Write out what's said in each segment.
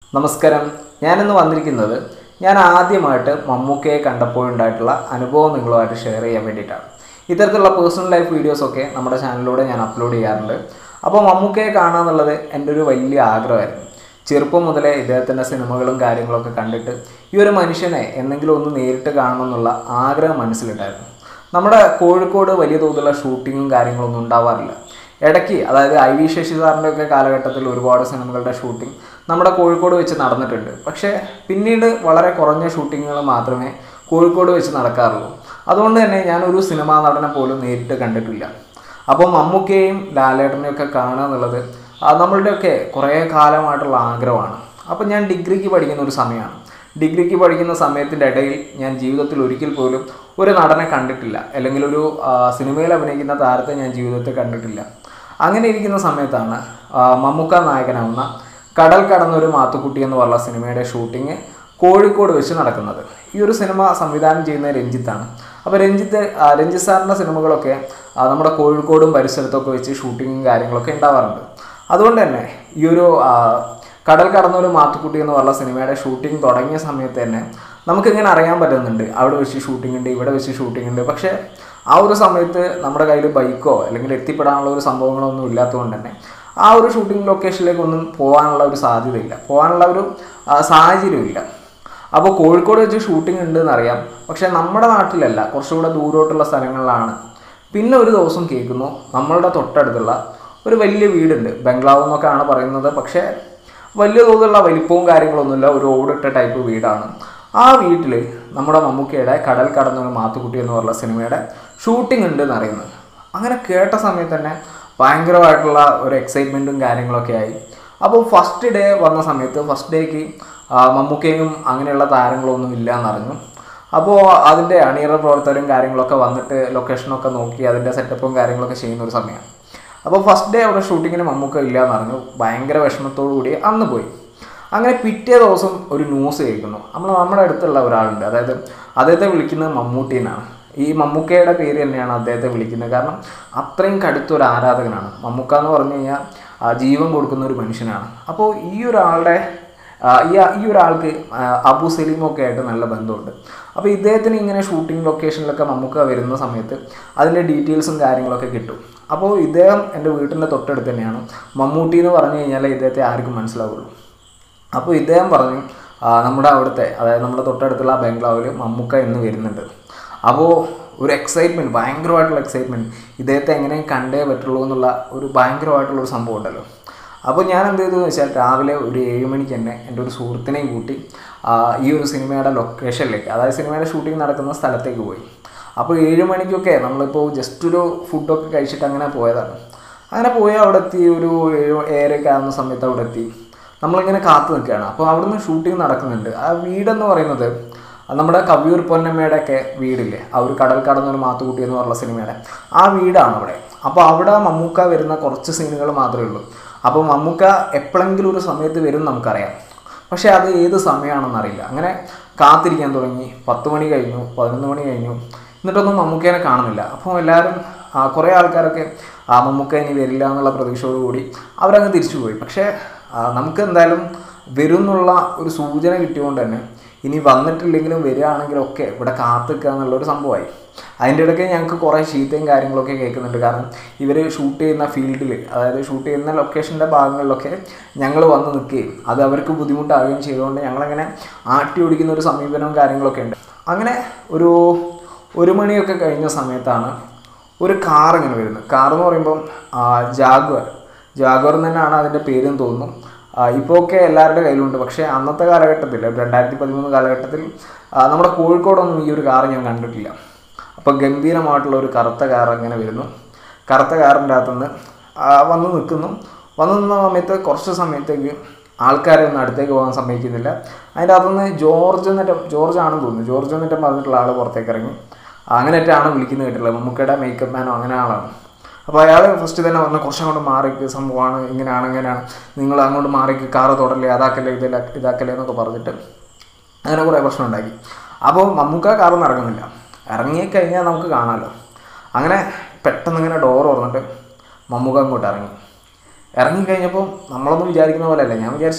നമസ്കാരം ഞാനിന്ന് വന്നിരിക്കുന്നത് ഞാൻ ആദ്യമായിട്ട് മമ്മൂക്കയെ കണ്ടപ്പോഴുണ്ടായിട്ടുള്ള അനുഭവം നിങ്ങളുമായിട്ട് ഷെയർ ചെയ്യാൻ വേണ്ടിയിട്ടാണ് ഇത്തരത്തിലുള്ള പേഴ്സണൽ ലൈഫ് വീഡിയോസൊക്കെ നമ്മുടെ ചാനലിലൂടെ ഞാൻ അപ്ലോഡ് ചെയ്യാറുണ്ട് അപ്പോൾ മമ്മൂക്കയെ കാണുക എന്നുള്ളത് എൻ്റെ ഒരു വലിയ ആഗ്രഹമായിരുന്നു ചെറുപ്പം മുതലേ ഇദ്ദേഹത്തിൻ്റെ സിനിമകളും കാര്യങ്ങളൊക്കെ കണ്ടിട്ട് ഈ ഒരു മനുഷ്യനെ എന്തെങ്കിലും ഒന്ന് നേരിട്ട് കാണണം എന്നുള്ള ആഗ്രഹം മനസ്സിലുണ്ടായിരുന്നു നമ്മുടെ കോഴിക്കോട് വലിയ തോതിലുള്ള ഷൂട്ടിങ്ങും കാര്യങ്ങളൊന്നും ഉണ്ടാവാറില്ല ഇടയ്ക്ക് അതായത് ഐ വി ശശി സാറിൻ്റെ ഒക്കെ കാലഘട്ടത്തിൽ ഒരുപാട് സിനിമകളുടെ ഷൂട്ടിംഗ് നമ്മുടെ കോഴിക്കോട് വെച്ച് നടന്നിട്ടുണ്ട് പക്ഷേ പിന്നീട് വളരെ കുറഞ്ഞ ഷൂട്ടിങ്ങുകൾ മാത്രമേ കോഴിക്കോട് വെച്ച് നടക്കാറുള്ളൂ അതുകൊണ്ട് തന്നെ ഞാനൊരു സിനിമാ നടനെ പോലും നേരിട്ട് കണ്ടിട്ടില്ല അപ്പോൾ മമ്മൂക്കയും ലാലേട്ടനെയും ഒക്കെ കാണുക എന്നുള്ളത് ആ, നമ്മളുടെയൊക്കെ കുറേ കാലമായിട്ടുള്ള ആഗ്രഹമാണ് അപ്പോൾ ഞാൻ ഡിഗ്രിക്ക് പഠിക്കുന്ന ഒരു സമയമാണ് ഡിഗ്രിക്ക് പഠിക്കുന്ന സമയത്തിൻ്റെ ഇടയിൽ ഞാൻ ജീവിതത്തിൽ ഒരിക്കൽ പോലും ഒരു നടനെ കണ്ടിട്ടില്ല അല്ലെങ്കിൽ ഒരു ആ, സിനിമയിൽ അഭിനയിക്കുന്ന താരത്തെ ഞാൻ ജീവിതത്തിൽ കണ്ടിട്ടില്ല അങ്ങനെ ഇരിക്കുന്ന സമയത്താണ് ആ, മമ്മൂക്ക നായകനാവുന്ന കടൽ കടന്നൊരു മാത്തുക്കുട്ടി എന്ന് പറഞ്ഞ സിനിമയുടെ ഷൂട്ടിങ് കോഴിക്കോട് വെച്ച് നടക്കുന്നത് ഈ ഒരു സിനിമ സംവിധാനം ചെയ്യുന്ന രഞ്ജിത്താണ് അപ്പോൾ രഞ്ജിത്ത് ആ, രഞ്ജിത്ത് സാറിൻ്റെ സിനിമകളൊക്കെ ആ, നമ്മുടെ കോഴിക്കോടും പരിസരത്തൊക്കെ വെച്ച് ഷൂട്ടിങ്ങും കാര്യങ്ങളൊക്കെ ഉണ്ടാവാറുണ്ട് അതുകൊണ്ട് തന്നെ ഈ ഒരു ആ, കടൽ കടന്നൊരു മാത്തുക്കുട്ടി എന്ന് പറഞ്ഞ സിനിമയുടെ ഷൂട്ടിംഗ് തുടങ്ങിയ സമയത്ത് തന്നെ നമുക്കിങ്ങനെ അറിയാൻ പറ്റുന്നുണ്ട് അവിടെ വെച്ച് ഷൂട്ടിംഗ് ഉണ്ട് ഇവിടെ വെച്ച് ഷൂട്ടിംഗ് ഉണ്ട് പക്ഷേ ആ ഒരു സമയത്ത് നമ്മുടെ കയ്യിൽ ബൈക്കോ അല്ലെങ്കിൽ എത്തിപ്പെടാനുള്ള ഒരു സംഭവങ്ങളോ ഒന്നും ഇല്ലാത്തതുകൊണ്ട് തന്നെ ആ ഒരു ഷൂട്ടിംഗ് ലൊക്കേഷനിലേക്കൊന്നും പോകാനുള്ള ഒരു സാധ്യതയില്ല പോകാനുള്ള ഒരു ആ, സാഹചര്യമില്ല അപ്പോൾ കോഴിക്കോട് വെച്ച് ഷൂട്ടിംഗ് ഉണ്ട് എന്നറിയാം പക്ഷേ നമ്മുടെ നാട്ടിലല്ല കുറച്ചുകൂടെ ദൂരോട്ടുള്ള സ്ഥലങ്ങളിലാണ് പിന്നെ ഒരു ദിവസം കേൾക്കുന്നു നമ്മളുടെ തൊട്ടടുത്തുള്ള ഒരു വലിയ വീടുണ്ട് ബംഗ്ലാവ് എന്നൊക്കെയാണ് പറയുന്നത് പക്ഷേ വലിയ തോതിലുള്ള വലിപ്പവും കാര്യങ്ങളൊന്നുമില്ല ഒരു ഓടിട്ട ടൈപ്പ് വീടാണ് ആ വീട്ടിൽ നമ്മുടെ മമ്മൂക്കയുടെ കടൽ കടന്നൊരു മാത്തുക്കുട്ടി എന്ന് പറഞ്ഞ സിനിമയുടെ ഷൂട്ടിംഗ് ഉണ്ട് എന്നറിയുന്നത് അങ്ങനെ കേട്ട സമയത്ത് തന്നെ ഭയങ്കരമായിട്ടുള്ള ഒരു എക്സൈറ്റ്മെൻറ്റും കാര്യങ്ങളൊക്കെ ആയി അപ്പോൾ ഫസ്റ്റ് ഡേ വന്ന സമയത്ത് ഫസ്റ്റ് ഡേക്ക് മമ്മൂക്കയും അങ്ങനെയുള്ള താരങ്ങളൊന്നും ഇല്ല എന്നറിഞ്ഞു അപ്പോൾ അതിൻ്റെ അണിയറ പ്രവർത്തകരും കാര്യങ്ങളൊക്കെ വന്നിട്ട് ലൊക്കേഷനൊക്കെ നോക്കി അതിൻ്റെ സെറ്റപ്പും കാര്യങ്ങളൊക്കെ ചെയ്യുന്ന ഒരു സമയമാണ് അപ്പോൾ ഫസ്റ്റ് ഡേ അവിടെ ഷൂട്ടിങ്ങിന് മമ്മൂക്ക ഇല്ല എന്ന് പറഞ്ഞു ഭയങ്കര വിഷമത്തോടു കൂടി അന്ന് പോയി അങ്ങനെ പിറ്റേ ദിവസം ഒരു ന്യൂസ് കേൾക്കുന്നു നമ്മൾ നമ്മുടെ അടുത്തുള്ള ഒരാളുണ്ട് അതായത് അദ്ദേഹത്തെ വിളിക്കുന്നത് മമ്മൂട്ടി എന്നാണ് ഈ മമ്മൂക്കയുടെ പേര് തന്നെയാണ് അദ്ദേഹത്തെ വിളിക്കുന്നത് കാരണം അത്രയും കടുത്തൊരു ആരാധകനാണ് മമ്മൂക്ക എന്ന് പറഞ്ഞു കഴിഞ്ഞാൽ ആ, ജീവൻ കൊടുക്കുന്ന ഒരു മനുഷ്യനാണ് അപ്പോൾ ഈ ഒരാളുടെ ആ, ഈ ഈ ഒരാൾക്ക് ആ, അബു സലീമൊക്കെ ആയിട്ട് നല്ല ബന്ധമുണ്ട് അപ്പോൾ ഇദ്ദേഹത്തിന് ഇങ്ങനെ ഷൂട്ടിംഗ് ലൊക്കേഷനിലൊക്കെ മമ്മൂക്ക വരുന്ന സമയത്ത് അതിൻ്റെ ഡീറ്റെയിൽസും കാര്യങ്ങളൊക്കെ കിട്ടും അപ്പോൾ ഇദ്ദേഹം എൻ്റെ വീട്ടിൻ്റെ തൊട്ടടുത്ത് തന്നെയാണ് മമ്മൂട്ടി എന്ന് പറഞ്ഞു കഴിഞ്ഞാൽ ഇദ്ദേഹത്തെ ആർക്കും മനസ്സിലാവുള്ളൂ അപ്പോൾ ഇദ്ദേഹം പറഞ്ഞു ആ, നമ്മുടെ അവിടുത്തെ അതായത് നമ്മുടെ തൊട്ടടുത്തുള്ള ആ ബംഗ്ലാവിൽ മമ്മൂക്ക എന്ന് വരുന്നുണ്ട് അപ്പോൾ ഒരു എക്സൈറ്റ്മെൻറ്റ് ഭയങ്കരമായിട്ടുള്ള എക്സൈറ്റ്മെൻറ്റ് ഇദ്ദേഹത്തെ എങ്ങനെയും കണ്ടേ പറ്റുള്ളൂ എന്നുള്ള ഒരു ഭയങ്കരമായിട്ടുള്ള ഒരു സംഭവം ഉണ്ടല്ലോ അപ്പോൾ ഞാൻ എന്ത് ചെയ്തു വെച്ചാൽ രാവിലെ ഒരു ഏഴ് മണിക്ക് തന്നെ എൻ്റെ ഒരു സുഹൃത്തിനെയും കൂട്ടി ആ, ഈ ഒരു സിനിമയുടെ ലൊക്കേഷനിലേക്ക് അതായത് സിനിമയുടെ ഷൂട്ടിംഗ് നടക്കുന്ന സ്ഥലത്തേക്ക് പോയി അപ്പോൾ ഏഴ് മണിക്കൊക്കെ നമ്മളിപ്പോൾ ജസ്റ്റ് ഒരു ഫുഡൊക്കെ കഴിച്ചിട്ട് അങ്ങനെ പോയതാണ് അങ്ങനെ പോയി അവിടെ എത്തി ഒരു ഏഴ് ഏഴരയൊക്കെ ആകുന്ന സമയത്ത് അവിടെ എത്തി നമ്മളിങ്ങനെ കാത്തു നിൽക്കുകയാണ് അപ്പോൾ അവിടുന്ന് ഷൂട്ടിംഗ് നടക്കുന്നുണ്ട് ആ വീടെന്ന് പറയുന്നത് നമ്മുടെ കവിയൂർ പൊന്നമ്മയുടെ ഒക്കെ വീടില്ലേ ആ ഒരു കടൽ കടന്നൊരു മാത്തുകുട്ടി എന്ന് പറഞ്ഞ സിനിമയുടെ ആ വീടാണ് അവിടെ അപ്പോൾ അവിടെ മമ്മൂക്ക വരുന്ന കുറച്ച് സീനുകൾ മാത്രമേ ഉള്ളൂ അപ്പോൾ മമ്മൂക്ക എപ്പോഴെങ്കിലും ഒരു സമയത്ത് വരും നമുക്കറിയാം പക്ഷേ അത് ഏത് സമയമാണെന്ന് അറിയില്ല അങ്ങനെ കാത്തിരിക്കാൻ തുടങ്ങി പത്ത് മണി കഴിഞ്ഞു പതിനൊന്ന് മണി കഴിഞ്ഞു എന്നിട്ടൊന്നും മമ്മൂക്കേനെ കാണുന്നില്ല അപ്പോൾ എല്ലാവരും ആ, കുറേ ആൾക്കാരൊക്കെ ആ മമ്മൂക്ക ഇനി വരില്ല എന്നുള്ള പ്രതീക്ഷയോടുകൂടി അവരങ്ങ് തിരിച്ചു പോയി പക്ഷേ ആ, നമുക്ക് എന്തായാലും വരും എന്നുള്ള ഒരു സൂചന കിട്ടിയതുകൊണ്ട് തന്നെ ഇനി വന്നിട്ടില്ലെങ്കിലും വരികയാണെങ്കിലും ഒക്കെ ഇവിടെ കാത്തിക്കുക എന്നുള്ളൊരു സംഭവമായി അതിൻ്റെ ഇടയ്ക്ക് ഞങ്ങൾക്ക് കുറേ ചീത്തയും കാര്യങ്ങളൊക്കെ കേൾക്കുന്നുണ്ട് കാരണം ഇവർ ഷൂട്ട് ചെയ്യുന്ന ഫീൽഡിൽ അതായത് ഷൂട്ട് ചെയ്യുന്ന ലൊക്കേഷൻ്റെ ഭാഗങ്ങളിലൊക്കെ ഞങ്ങൾ വന്ന് നിൽക്കുകയും അത് അവർക്ക് ബുദ്ധിമുട്ടാവുകയും ചെയ്തുകൊണ്ട് ഞങ്ങളങ്ങനെ ആട്ടി ഓടിക്കുന്ന ഒരു സമീപനവും കാര്യങ്ങളൊക്കെ ഉണ്ട് അങ്ങനെ ഒരു ഒരു മണിയൊക്കെ കഴിഞ്ഞ സമയത്താണ് ഒരു കാർ ഇങ്ങനെ വരുന്നത് കാർ എന്ന് പറയുമ്പം ജാഗ്വർ ജാഗ്വർ എന്ന് തന്നെയാണ് അതിൻ്റെ പേരെന്ന് തോന്നുന്നു ഇപ്പോൾ ഒക്കെ എല്ലാവരുടെ കയ്യിലുണ്ട് പക്ഷേ അന്നത്തെ കാലഘട്ടത്തിൽ രണ്ടായിരത്തി പതിമൂന്ന് കാലഘട്ടത്തിൽ ആ, നമ്മുടെ കോഴിക്കോടൊന്നും ഈ ഒരു കാർ ഞാൻ കണ്ടിട്ടില്ല അപ്പോൾ ഗംഭീരമായിട്ടുള്ള ഒരു കറുത്ത കാർ അങ്ങനെ വരുന്നു കറുത്ത കാറിൻ്റെ അകത്തുനിന്ന് ആ, വന്ന് നിൽക്കുന്നു വന്ന് നിന്ന സമയത്ത് കുറച്ച് സമയത്തേക്ക് ആൾക്കാരെ ഒന്നും അടുത്തേക്ക് പോകാൻ സമ്മതിക്കുന്നില്ല അതിൻ്റെ അകത്തുനിന്ന് ജോർജ് എന്നിട്ട് ജോർജ് ആണെന്ന് തോന്നുന്നു ജോർജ് എന്നിട്ട് പറഞ്ഞിട്ടുള്ള ആൾ പുറത്തേക്ക് ഇറങ്ങി അങ്ങനെയൊക്കെയാണ് വിളിക്കുന്നത് കേട്ടില്ല മമ്മൂക്കയുടെ മേക്കപ്പ് മാനോ അങ്ങനെ ആളാണ് അപ്പോൾ അയാൾ ഫസ്റ്റ് തന്നെ പറഞ്ഞു കുറച്ചും അങ്ങോട്ട് മാറിക്ക് സംഭവമാണ് ഇങ്ങനെയാണ് ഇങ്ങനെയാണ് നിങ്ങൾ അങ്ങോട്ട് മാറിക്ക് കാറ് തൊടല്ലേ അതാക്കല്ലേ ഇതില്ല ഇതാക്കല്ലേ എന്നൊക്കെ പറഞ്ഞിട്ട് അങ്ങനെ കുറേ പ്രശ്നം ഉണ്ടാക്കി അപ്പോൾ മമ്മൂക്ക കാറിൽ നിന്ന് ഇറങ്ങുന്നില്ല ഇറങ്ങിക്കഴിഞ്ഞാൽ നമുക്ക് കാണാമല്ലോ അങ്ങനെ പെട്ടെന്ന് ഇങ്ങനെ ഡോർ തുറന്നിട്ട് മമ്മൂക്ക അങ്ങോട്ട് ഇറങ്ങി ഇറങ്ങിക്കഴിഞ്ഞപ്പോൾ നമ്മളൊന്നും വിചാരിക്കുന്ന പോലെ അല്ല ഞാൻ വിചാരിച്ച്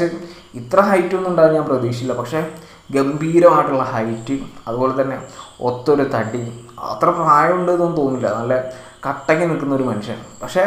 ഇത്ര ഹൈറ്റ് ഒന്നും ഉണ്ടാകും ഞാൻ പ്രതീക്ഷിച്ചില്ല പക്ഷേ ഗംഭീരമായിട്ടുള്ള ഹൈറ്റ് അതുപോലെ തന്നെ ഒത്തൊരു തടി അത്ര പ്രായമുണ്ടെന്നൊന്നും തോന്നില്ല നല്ല കട്ടയ്ക്ക് നിൽക്കുന്ന ഒരു മനുഷ്യൻ പക്ഷേ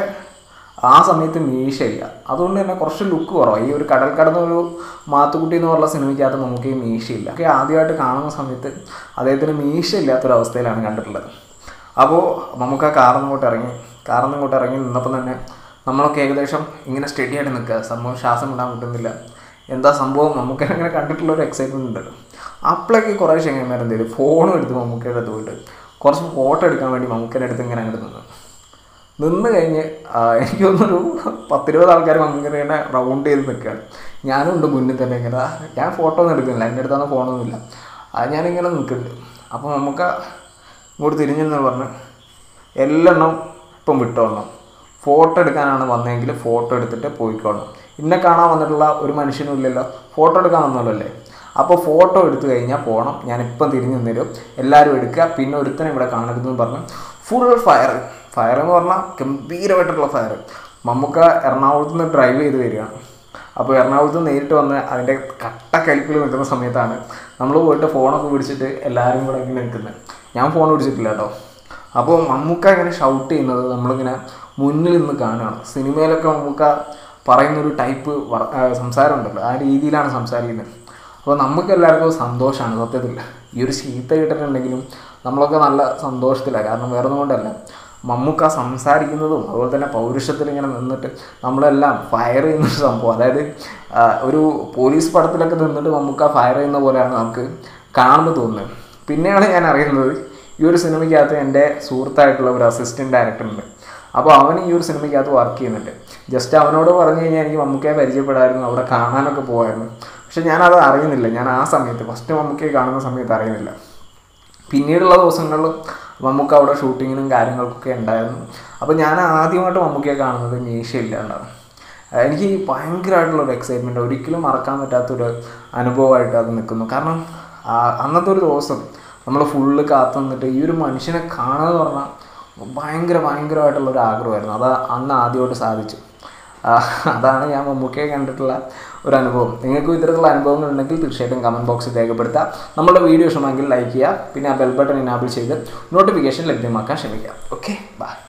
ആ സമയത്ത് മീശയില്ല അതുകൊണ്ട് തന്നെ കുറച്ച് ലുക്ക് കുറവാണ് ഈ ഒരു കടൽ കടന്ന ഒരു മാത്തുക്കുട്ടി എന്ന് പറഞ്ഞ സിനിമയ്ക്കകത്ത് നമുക്ക് ഈ മീശയില്ല ഒക്കെ ആദ്യമായിട്ട് കാണുന്ന സമയത്ത് അദ്ദേഹത്തിന് മീശ ഇല്ലാത്തൊരവസ്ഥയിലാണ് കണ്ടിട്ടുള്ളത് അപ്പോൾ നമുക്ക് ആ കാറിൽ നിങ്ങോട്ട് ഇറങ്ങി കാറിൽ നിങ്ങോട്ട് ഇറങ്ങി നിന്നപ്പോൾ തന്നെ നമ്മളൊക്കെ ഏകദേശം ഇങ്ങനെ സ്റ്റഡി ആയിട്ട് നിൽക്കുക സംഭവം ശ്വാസം വിടാൻ പറ്റുന്നില്ല എന്താ സംഭവം നമുക്ക് അങ്ങനെ കണ്ടിട്ടുള്ള ഒരു എക്സൈറ്റ്മെൻറ്റ് ഉണ്ട് അപ്പോഴേക്ക് കുറേ ചെങ്ങന്മാർ എന്ത് ചെയ്തു ഫോണും എടുത്ത് മമ്മൂക്കയുടെ അടുത്ത് പോയിട്ട് കുറച്ച് ഫോട്ടോ എടുക്കാൻ വേണ്ടി മമ്മൂക്കയുടെ അടുത്ത് ഇങ്ങനെ അങ്ങോട്ട് നിന്നു നിന്ന് കഴിഞ്ഞ് ആ, എനിക്ക് തോന്നുന്നൊരു പത്തിരുപത് ആൾക്കാർ മമ്മൂക്കനെ ഇങ്ങനെ റൗണ്ട് ചെയ്ത് നിൽക്കുകയാണ് ഞാനും ഉണ്ട് മുന്നിൽ തന്നെ ഇങ്ങനെ ആ, ഞാൻ ഫോട്ടോ ഒന്നും എടുക്കുന്നില്ല എൻ്റെ അടുത്തൊന്നും ഫോണൊന്നുമില്ല അത് ഞാനിങ്ങനെ നിൽക്കുന്നുണ്ട് അപ്പോൾ മമ്മൂക്ക ഇങ്ങോട്ട് തിരിഞ്ഞെന്ന് പറഞ്ഞ് എല്ലെണ്ണം ഇപ്പം വിട്ടോളണം ഫോട്ടോ എടുക്കാനാണ് വന്നതെങ്കിൽ ഫോട്ടോ എടുത്തിട്ട് പോയിക്കോളണം ഇന്നെ കാണാൻ വന്നിട്ടുള്ള ഒരു മനുഷ്യനും ഇല്ലല്ലോ ഫോട്ടോ എടുക്കാൻ വന്നല്ലോ അപ്പോൾ ഫോട്ടോ എടുത്തു കഴിഞ്ഞാൽ പോകണം ഞാനിപ്പം തിരിഞ്ഞു തരും എല്ലാവരും എടുക്കുക പിന്നെ ഒരുത്തനെ ഇവിടെ കാണരുതെന്ന് പറഞ്ഞ് ഫുൾ ഫയർ ഫയർ എന്ന് പറഞ്ഞാൽ ഗംഭീരമായിട്ടുള്ള ഫയർ മമ്മൂക്ക എറണാകുളത്ത് നിന്ന് ഡ്രൈവ് ചെയ്ത് വരികയാണ് അപ്പോൾ എറണാകുളത്ത് നിന്ന് നേരിട്ട് വന്ന് അതിൻ്റെ കട്ട കലിപ്പിൽ നിൽക്കുന്ന സമയത്താണ് നമ്മൾ പോയിട്ട് ഫോണൊക്കെ പിടിച്ചിട്ട് എല്ലാവരും കൂടെ ഇങ്ങനെ നിൽക്കുന്നത് ഞാൻ ഫോൺ പിടിച്ചിട്ടില്ല കേട്ടോ അപ്പോൾ മമ്മൂക്ക ഇങ്ങനെ ഷൗട്ട് ചെയ്യുന്നത് നമ്മളിങ്ങനെ മുന്നിൽ നിന്ന് കാണുകയാണ് സിനിമയിലൊക്കെ മമ്മൂക്ക പറയുന്നൊരു ടൈപ്പ് വർ- ആ, സംസാരം ഉണ്ടല്ലോ ആ രീതിയിലാണ് സംസാരിക്കുന്നത് അപ്പോൾ നമുക്ക് എല്ലാവർക്കും സന്തോഷമാണ് സത്യത്തിൽ ഈ ഒരു ചീത്ത കിട്ടിട്ടുണ്ടെങ്കിലും നമ്മളൊക്കെ നല്ല സന്തോഷത്തിലാണ് കാരണം വേറെ ഒന്നും കൊണ്ടല്ല മമ്മൂക്ക സംസാരിക്കുന്നതും അതുപോലെ തന്നെ പൗരുഷത്തിൽ ഇങ്ങനെ നിന്നിട്ട് നമ്മളെല്ലാം ഫയർ ചെയ്യുന്നൊരു സംഭവം അതായത് ആ, ഒരു പോലീസ് പടത്തിലൊക്കെ നിന്നിട്ട് മമ്മൂക്ക ഫയർ ചെയ്യുന്ന പോലെയാണ് നമുക്ക് കാണുമ്പോൾ തോന്നുന്നത് പിന്നെയാണ് ഞാൻ അറിയുന്നത് ഈ ഒരു സിനിമയ്ക്കകത്ത് എൻ്റെ സുഹൃത്തായിട്ടുള്ള ഒരു അസിസ്റ്റൻറ്റ് ഡയറക്ടർ ഉണ്ട് അപ്പോൾ അവൻ ഈ ഒരു സിനിമയ്ക്കകത്ത് വർക്ക് ചെയ്യുന്നുണ്ട് ജസ്റ്റ് അവനോട് പറഞ്ഞു കഴിഞ്ഞാൽ എനിക്ക് മമ്മൂക്കയെ പരിചയപ്പെടായിരുന്നു അവിടെ കാണാനൊക്കെ പോകായിരുന്നു പക്ഷെ ഞാനത് അറിയുന്നില്ല ഞാൻ ആ സമയത്ത് ഫസ്റ്റ് മമ്മൂക്കയെ കാണുന്ന സമയത്ത് അറിയുന്നില്ല പിന്നീടുള്ള ദിവസങ്ങളിൽ മമ്മൂക്ക അവിടെ ഷൂട്ടിങ്ങിനും കാര്യങ്ങൾക്കൊക്കെ ഉണ്ടായിരുന്നു അപ്പോൾ ഞാൻ ആദ്യമായിട്ട് മമ്മൂക്കയെ കാണുന്നത് മീശയില്ലാണ്ടാണ് എനിക്ക് ഭയങ്കരമായിട്ടുള്ള ഒരു എക്സൈറ്റ്മെൻറ്റ് ഒരിക്കലും മറക്കാൻ പറ്റാത്തൊരു അനുഭവമായിട്ട് അത് നിൽക്കുന്നു കാരണം ആ, അന്നത്തെ ഒരു ദിവസം നമ്മൾ ഫുള്ള് കാത്തു നിന്നിട്ട് ഈ ഒരു മനുഷ്യനെ കാണുക എന്ന് പറഞ്ഞാൽ ഭയങ്കര ഭയങ്കരമായിട്ടുള്ള ഒരു ആഗ്രഹമായിരുന്നു അത് അന്ന് ആദ്യമായിട്ട് സാധിച്ചു ആ, അതാണ് ഞാൻ മമ്മൂക്കയെ കണ്ടിട്ടുള്ള ഒരു അനുഭവം നിങ്ങൾക്കും ഇത്തരത്തിലുള്ള അനുഭവങ്ങൾ ഉണ്ടെങ്കിൽ തീർച്ചയായിട്ടും കമൻറ്റ് ബോക്സിൽ രേഖപ്പെടുത്താം നമ്മുടെ വീഡിയോ ഇഷ്ടമെങ്കിൽ ലൈക്ക് ചെയ്യുക പിന്നെ ആ ബെൽ ബട്ടൺ ഇനാബിൾ ചെയ്ത് നോട്ടിഫിക്കേഷൻ ലഭ്യമാക്കാൻ ശ്രമിക്കുക ഓക്കെ ബൈ